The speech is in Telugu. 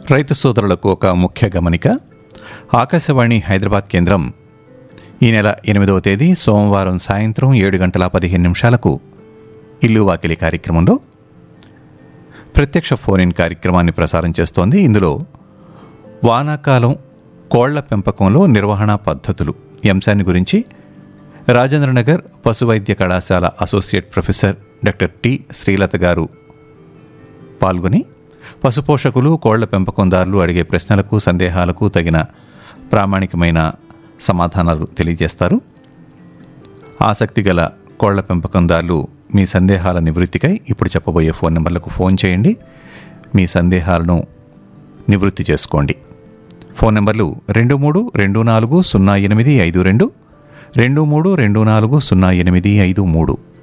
రైతు సోదరులకు ఒక ముఖ్య గమనిక ఆకాశవాణి హైదరాబాద్ కేంద్రం ఈ నెల ఎనిమిదవ తేదీ సోమవారం సాయంత్రం ఏడు గంటల పదిహేను నిమిషాలకు ఇల్లు వాకిలి కార్యక్రమంలో ప్రత్యక్ష ఫోన్ ఇన్ కార్యక్రమాన్ని ప్రసారం చేస్తోంది ఇందులో వానాకాలం కోళ్ల పెంపకంలో నిర్వహణ పద్ధతులు ఈ అంశాన్ని గురించి రాజేంద్రనగర్ పశు వైద్య కళాశాల associate professor doctor T Srilatha garu పాల్గొని పశుపోషకులు కోళ్ల పెంపకందారులు అడిగే ప్రశ్నలకు సందేహాలకు తగిన ప్రామాణికమైన సమాధానాలు తెలియజేస్తారు ఆసక్తి గల కోళ్ల పెంపకందారులు మీ సందేహాల నివృత్తికై ఇప్పుడు చెప్పబోయే ఫోన్ నెంబర్లకు ఫోన్ చేయండి మీ సందేహాలను నివృత్తి చేసుకోండి ఫోన్ నెంబర్లు రెండు మూడు రెండు నాలుగు సున్నా ఎనిమిది ఐదు రెండు రెండు మూడు రెండు నాలుగు సున్నా ఎనిమిది ఐదు మూడు